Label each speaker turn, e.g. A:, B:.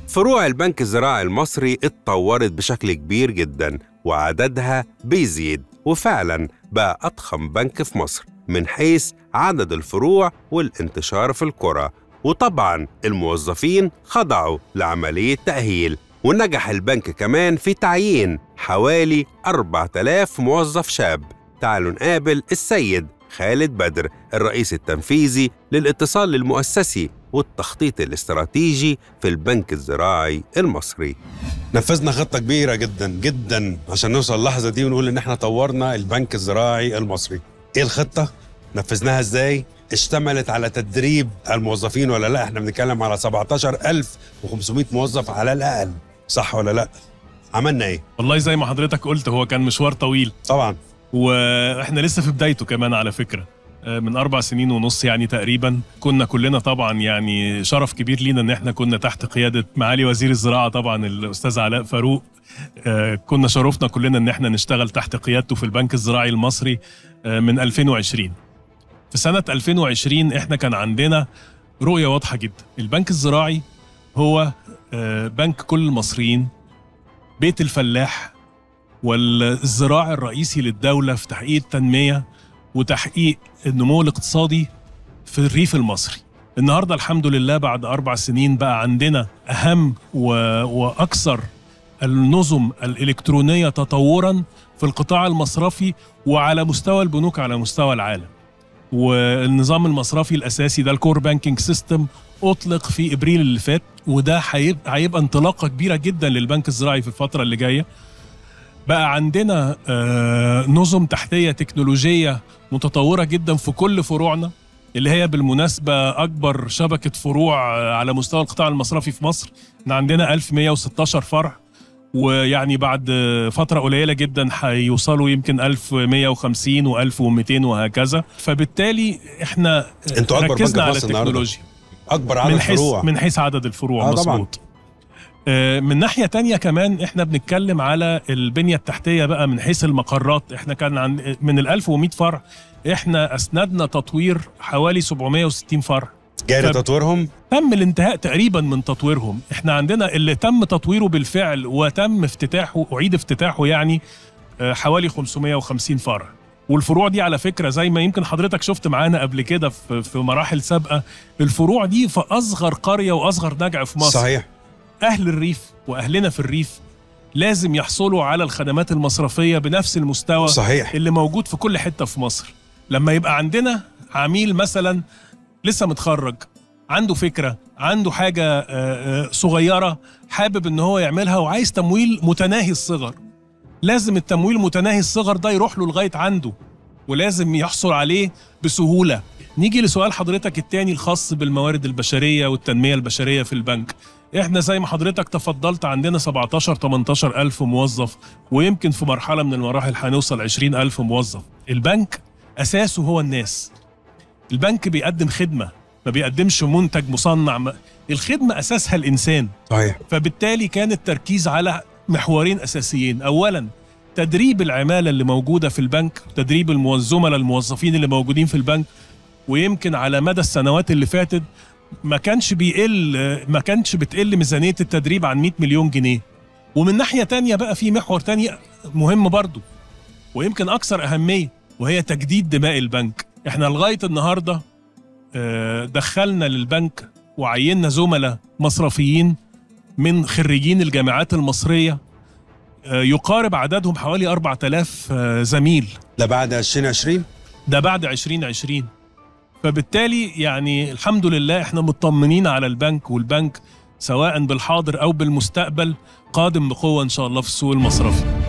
A: فروع البنك الزراعي المصري اتطورت بشكل كبير جدا وعددها بيزيد وفعلا بقى أضخم بنك في مصر من حيث عدد الفروع والانتشار في القرى وطبعا الموظفين خضعوا لعملية تأهيل ونجح البنك كمان في تعيين حوالي 4000 موظف شاب تعالوا نقابل السيد خالد بدر الرئيس التنفيذي للاتصال المؤسسي والتخطيط الاستراتيجي في البنك الزراعي المصري
B: نفذنا خطة كبيرة جدا جدا عشان نوصل اللحظة دي ونقول إن إحنا طورنا البنك الزراعي المصري. إيه الخطة؟ نفذناها إزاي؟ اشتملت على تدريب الموظفين ولا لا؟ إحنا بنتكلم على 17500 موظف على الأقل. صح ولا لا؟ عملنا إيه؟
C: والله زي ما حضرتك قلت هو كان مشوار طويل
B: طبعا
C: واحنا لسه في بدايته كمان على فكره آه، من اربع سنين ونص يعني تقريبا كنا كلنا طبعا يعني شرف كبير لينا ان احنا كنا تحت قياده معالي وزير الزراعه طبعا الاستاذ علاء فاروق آه، كنا شرفنا كلنا ان احنا نشتغل تحت قيادته في البنك الزراعي المصري آه، من 2020 في سنه 2020 احنا كان عندنا رؤيه واضحه جدا البنك الزراعي هو آه، بنك كل المصريين بيت الفلاح والزراع الرئيسي للدولة في تحقيق التنمية وتحقيق النمو الاقتصادي في الريف المصري النهاردة الحمد لله بعد أربع سنين بقى عندنا أهم و... وأكثر النظم الإلكترونية تطورا في القطاع المصرفي وعلى مستوى البنوك على مستوى العالم والنظام المصرفي الأساسي ده الكور بانكينج سيستم أطلق في إبريل اللي فات وده هيبقى هيبقى انطلاقة كبيرة جدا للبنك الزراعي في الفترة اللي جاية بقى عندنا آه، نظم تحتية تكنولوجية متطورة جدا في كل فروعنا اللي هي بالمناسبة أكبر شبكة فروع آه، على مستوى القطاع المصرفي في مصر احنا عندنا 1116 فرع ويعني بعد آه، فترة قليلة جدا هيوصلوا يمكن 1150 و1200 وهكذا فبالتالي احنا آه،
B: انتوا أكبر بنك
C: ركزنا
B: في
C: على
B: مصر النهاردة.
C: التكنولوجيا
B: أكبر عدد
C: من حيث
B: فروع
C: من حيث عدد الفروع
B: آه طبعاً.
C: مظبوط آه، من ناحية تانية كمان احنا بنتكلم على البنية التحتية بقى من حيث المقرات احنا كان عن من ال 1100 فرع احنا اسندنا تطوير حوالي 760 فرع
B: جاري
C: طب-
B: تطويرهم
C: تم الانتهاء تقريبا من تطويرهم احنا عندنا اللي تم تطويره بالفعل وتم افتتاحه اعيد افتتاحه يعني آه، حوالي 550 فرع والفروع دي على فكره زي ما يمكن حضرتك شفت معانا قبل كده في في مراحل سابقه الفروع دي في اصغر قريه واصغر نجع في مصر
B: صحيح
C: اهل الريف واهلنا في الريف لازم يحصلوا على الخدمات المصرفيه بنفس المستوى
B: صحيح
C: اللي موجود في كل حته في مصر لما يبقى عندنا عميل مثلا لسه متخرج عنده فكره عنده حاجه آه، آه، صغيره حابب ان هو يعملها وعايز تمويل متناهي الصغر لازم التمويل متناهي الصغر ده يروح له لغايه عنده ولازم يحصل عليه بسهوله نيجي لسؤال حضرتك التاني الخاص بالموارد البشريه والتنميه البشريه في البنك احنا زي ما حضرتك تفضلت عندنا 17 18 الف موظف ويمكن في مرحله من المراحل هنوصل 20 الف موظف البنك اساسه هو الناس البنك بيقدم خدمه ما بيقدمش منتج مصنع ما- الخدمه اساسها الانسان
B: صحيح
C: فبالتالي كان التركيز على محورين اساسيين اولا تدريب العماله اللي موجوده في البنك تدريب المو- الزملاء الموظفين اللي موجودين في البنك ويمكن على مدى السنوات اللي فاتت ما كانش بيقل ما كانش بتقل ميزانيه التدريب عن 100 مليون جنيه ومن ناحيه تانية بقى في محور تاني مهم برضو ويمكن اكثر اهميه وهي تجديد دماء البنك احنا لغايه النهارده آه، دخلنا للبنك وعيننا زملاء مصرفيين من خريجين الجامعات المصرية آه، يقارب عددهم حوالي 4000 آه، زميل
B: ده بعد 2020
C: ده بعد 2020 فبالتالي يعني الحمد لله احنا مطمنين على البنك والبنك سواء بالحاضر او بالمستقبل قادم بقوة ان شاء الله في السوق المصرفي